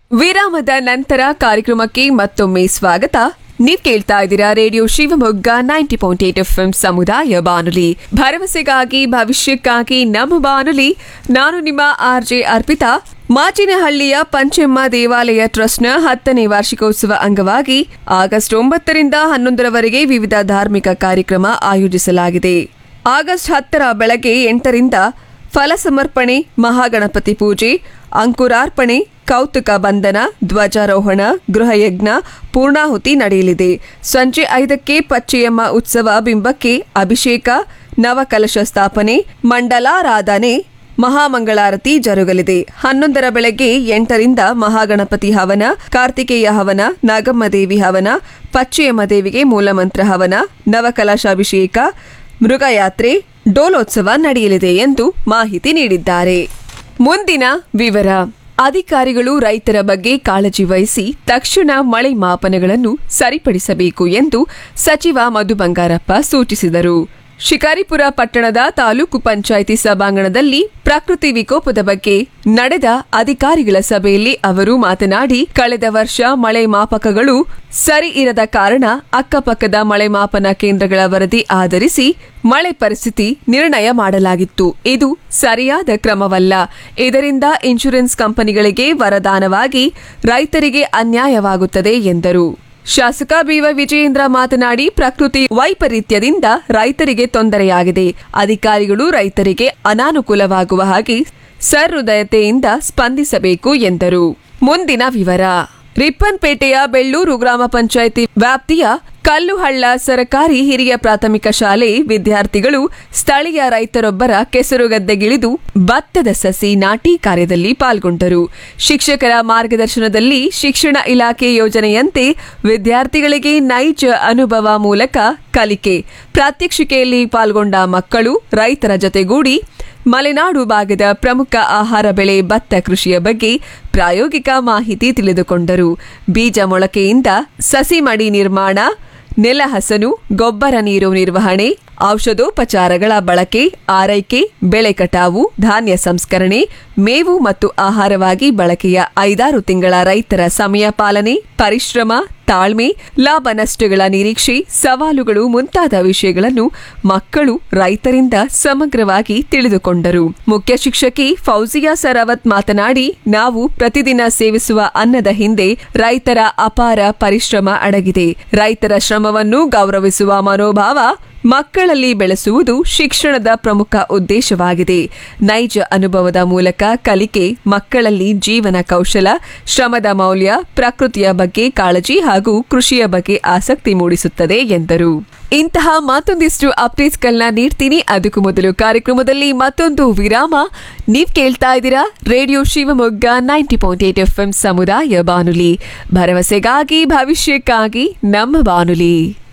ವಿರಾಮದ ನಂತರ ಕಾರ್ಯಕ್ರಮಕ್ಕೆ ಮತ್ತೊಮ್ಮೆ ಸ್ವಾಗತ ನೀವ್ ಕೇಳ್ತಾ ಇದ್ದೀರಾ radio Shivamogga ninety point eight F ಸಮುದಾಯ ಬಾನುಲಿ ಭರವಸೆಗಾಗಿ ಭವಿಷ್ಯಕ್ಕಾಗಿ ನಮ್ಮ ಬಾನುಲಿ ನಾನು ನಿಮ್ಮ ಆರ್ ಜೆ ಅರ್ಪಿತಾ ಮಾಚಿನಹಳ್ಳಿಯ ಪಂಚೆಮ್ಮ ದೇವಾಲಯ ಟ್ರಸ್ಟ್ನ ಹತ್ತನೇ ವಾರ್ಷಿಕೋತ್ಸವ ಅಂಗವಾಗಿ ಆಗಸ್ಟ್ ಒಂಬತ್ತರಿಂದ ಹನ್ನೊಂದರವರೆಗೆ ವಿವಿಧ ಧಾರ್ಮಿಕ ಕಾರ್ಯಕ್ರಮ ಆಯೋಜಿಸಲಾಗಿದೆ ಆಗಸ್ಟ್ ಹತ್ತರ ಬೆಳಗ್ಗೆ ಎಂಟರಿಂದ ಫಲ ಸಮರ್ಪಣೆ ಮಹಾಗಣಪತಿ ಪೂಜೆ ಅಂಕುರಾರ್ಪಣೆ ಕೌತುಕ ಬಂಧನ ಧ್ವಜಾರೋಹಣ ಗೃಹಯಜ್ಞ ಪೂರ್ಣಾಹುತಿ ನಡೆಯಲಿದೆ ಸಂಜೆ ಐದಕ್ಕೆ ಪಚ್ಚೆಯಮ್ಮ ಉತ್ಸವ ಬಿಂಬಕ್ಕೆ ಅಭಿಷೇಕ ನವಕಲಶ ಸ್ಥಾಪನೆ ಮಂಡಲಾರಾಧನೆ ಮಹಾಮಂಗಳಾರತಿ ಜರುಗಲಿದೆ ಹನ್ನೊಂದರ ಬೆಳಗ್ಗೆ ಎಂಟರಿಂದ ಮಹಾಗಣಪತಿ ಹವನ ಕಾರ್ತಿಕೇಯ ಹವನ ನಾಗಮ್ಮ ದೇವಿ ಹವನ ಪಚ್ಚೆಯಮ್ಮ ದೇವಿಗೆ ಮೂಲಮಂತ್ರ ಹವನ ನವಕಲಶಾಭಿಷೇಕ ಮೃಗಯಾತ್ರೆ ಡೋಲೋತ್ಸವ ನಡೆಯಲಿದೆ ಎಂದು ಮಾಹಿತಿ ನೀಡಿದ್ದಾರೆ ಮುಂದಿನ ವಿವರ ಅಧಿಕಾರಿಗಳು ರೈತರ ಬಗ್ಗೆ ಕಾಳಜಿ ವಹಿಸಿ ತಕ್ಷಣ ಮಳೆ ಮಾಪನಗಳನ್ನು ಸರಿಪಡಿಸಬೇಕು ಎಂದು ಸಚಿವ ಮಧು ಬಂಗಾರಪ್ಪ ಸೂಚಿಸಿದರು ಶಿಕಾರಿಪುರ ಪಟ್ಟಣದ ತಾಲೂಕು ಪಂಚಾಯಿತಿ ಸಭಾಂಗಣದಲ್ಲಿ ಪ್ರಕೃತಿ ವಿಕೋಪದ ಬಗ್ಗೆ ನಡೆದ ಅಧಿಕಾರಿಗಳ ಸಭೆಯಲ್ಲಿ ಅವರು ಮಾತನಾಡಿ ಕಳೆದ ವರ್ಷ ಮಳೆ ಮಾಪಕಗಳು ಸರಿ ಇರದ ಕಾರಣ ಅಕ್ಕಪಕ್ಕದ ಮಳೆ ಮಾಪನ ಕೇಂದ್ರಗಳ ವರದಿ ಆಧರಿಸಿ ಮಳೆ ಪರಿಸ್ಥಿತಿ ನಿರ್ಣಯ ಮಾಡಲಾಗಿತ್ತು ಇದು ಸರಿಯಾದ ಕ್ರಮವಲ್ಲ ಇದರಿಂದ ಇನ್ಶೂರೆನ್ಸ್ ಕಂಪನಿಗಳಿಗೆ ವರದಾನವಾಗಿ ರೈತರಿಗೆ ಅನ್ಯಾಯವಾಗುತ್ತದೆ ಎಂದರು ಶಾಸಕ ಬಿವೈ ವಿಜಯೇಂದ್ರ ಮಾತನಾಡಿ ಪ್ರಕೃತಿ ವೈಪರೀತ್ಯದಿಂದ ರೈತರಿಗೆ ತೊಂದರೆಯಾಗಿದೆ ಅಧಿಕಾರಿಗಳು ರೈತರಿಗೆ ಅನಾನುಕೂಲವಾಗುವ ಹಾಗೆ ಸಹೃದಯತೆಯಿಂದ ಸ್ಪಂದಿಸಬೇಕು ಎಂದರು ಮುಂದಿನ ವಿವರ ರಿಪ್ಪನ್ಪೇಟೆಯ ಬೆಳ್ಳೂರು ಗ್ರಾಮ ಪಂಚಾಯಿತಿ ವ್ಯಾಪ್ತಿಯ ಕಲ್ಲುಹಳ್ಳ ಸರಕಾರಿ ಹಿರಿಯ ಪ್ರಾಥಮಿಕ ಶಾಲೆ ವಿದ್ಯಾರ್ಥಿಗಳು ಸ್ಥಳೀಯ ರೈತರೊಬ್ಬರ ಕೆಸರುಗದ್ದೆಗಿಳಿದು ಭತ್ತದ ಸಸಿ ನಾಟಿ ಕಾರ್ಯದಲ್ಲಿ ಪಾಲ್ಗೊಂಡರು ಶಿಕ್ಷಕರ ಮಾರ್ಗದರ್ಶನದಲ್ಲಿ ಶಿಕ್ಷಣ ಇಲಾಖೆ ಯೋಜನೆಯಂತೆ ವಿದ್ಯಾರ್ಥಿಗಳಿಗೆ ನೈಜ ಅನುಭವ ಮೂಲಕ ಕಲಿಕೆ ಪ್ರಾತ್ಯಕ್ಷಿಕೆಯಲ್ಲಿ ಪಾಲ್ಗೊಂಡ ಮಕ್ಕಳು ರೈತರ ಜೊತೆಗೂಡಿ ಮಲೆನಾಡು ಭಾಗದ ಪ್ರಮುಖ ಆಹಾರ ಬೆಳೆ ಭತ್ತ ಕೃಷಿಯ ಬಗ್ಗೆ ಪ್ರಾಯೋಗಿಕ ಮಾಹಿತಿ ತಿಳಿದುಕೊಂಡರು ಬೀಜ ಮೊಳಕೆಯಿಂದ ಸಸಿ ಮಡಿ ನಿರ್ಮಾಣ ನೆಲ ಹಸನು ಗೊಬ್ಬರ ನೀರು ನಿರ್ವಹಣೆ ಔಷಧೋಪಚಾರಗಳ ಬಳಕೆ ಆರೈಕೆ ಬೆಳೆ ಕಟಾವು ಧಾನ್ಯ ಸಂಸ್ಕರಣೆ ಮೇವು ಮತ್ತು ಆಹಾರವಾಗಿ ಬಳಕೆಯ ಐದಾರು ತಿಂಗಳ ರೈತರ ಸಮಯ ಪಾಲನೆ ಪರಿಶ್ರಮ ತಾಳ್ಮೆ ಲಾಭ ನಷ್ಟಗಳ ನಿರೀಕ್ಷೆ ಸವಾಲುಗಳು ಮುಂತಾದ ವಿಷಯಗಳನ್ನು ಮಕ್ಕಳು ರೈತರಿಂದ ಸಮಗ್ರವಾಗಿ ತಿಳಿದುಕೊಂಡರು ಮುಖ್ಯ ಶಿಕ್ಷಕಿ ಫೌಜಿಯಾ ಸರಾವತ್ ಮಾತನಾಡಿ ನಾವು ಪ್ರತಿದಿನ ಸೇವಿಸುವ ಅನ್ನದ ಹಿಂದೆ ರೈತರ ಅಪಾರ ಪರಿಶ್ರಮ ಅಡಗಿದೆ ರೈತರ ಶ್ರಮವನ್ನು ಗೌರವಿಸುವ ಮನೋಭಾವ ಮಕ್ಕಳಲ್ಲಿ ಬೆಳೆಸುವುದು ಶಿಕ್ಷಣದ ಪ್ರಮುಖ ಉದ್ದೇಶವಾಗಿದೆ ನೈಜ ಅನುಭವದ ಮೂಲಕ ಕಲಿಕೆ ಮಕ್ಕಳಲ್ಲಿ ಜೀವನ ಕೌಶಲ ಶ್ರಮದ ಮೌಲ್ಯ ಪ್ರಕೃತಿಯ ಬಗ್ಗೆ ಕಾಳಜಿ ಹಾಗೂ ಕೃಷಿಯ ಬಗ್ಗೆ ಆಸಕ್ತಿ ಮೂಡಿಸುತ್ತದೆ ಎಂದರು ಇಂತಹ ಮತ್ತೊಂದಿಷ್ಟು ಅಪ್ಡೇಟ್ಸ್ಗಳನ್ನ ನೀಡ್ತೀನಿ ಅದಕ್ಕೂ ಮೊದಲು ಕಾರ್ಯಕ್ರಮದಲ್ಲಿ ಮತ್ತೊಂದು ವಿರಾಮ ನೀವ್ ಕೇಳ್ತಾ ಇದ್ದೀರಾ radio Shivamogga ninety point eight F ಸಮುದಾಯ ಬಾನುಲಿ ಭರವಸೆಗಾಗಿ ಭವಿಷ್ಯಕ್ಕಾಗಿ ನಮ್ಮ ಬಾನುಲಿ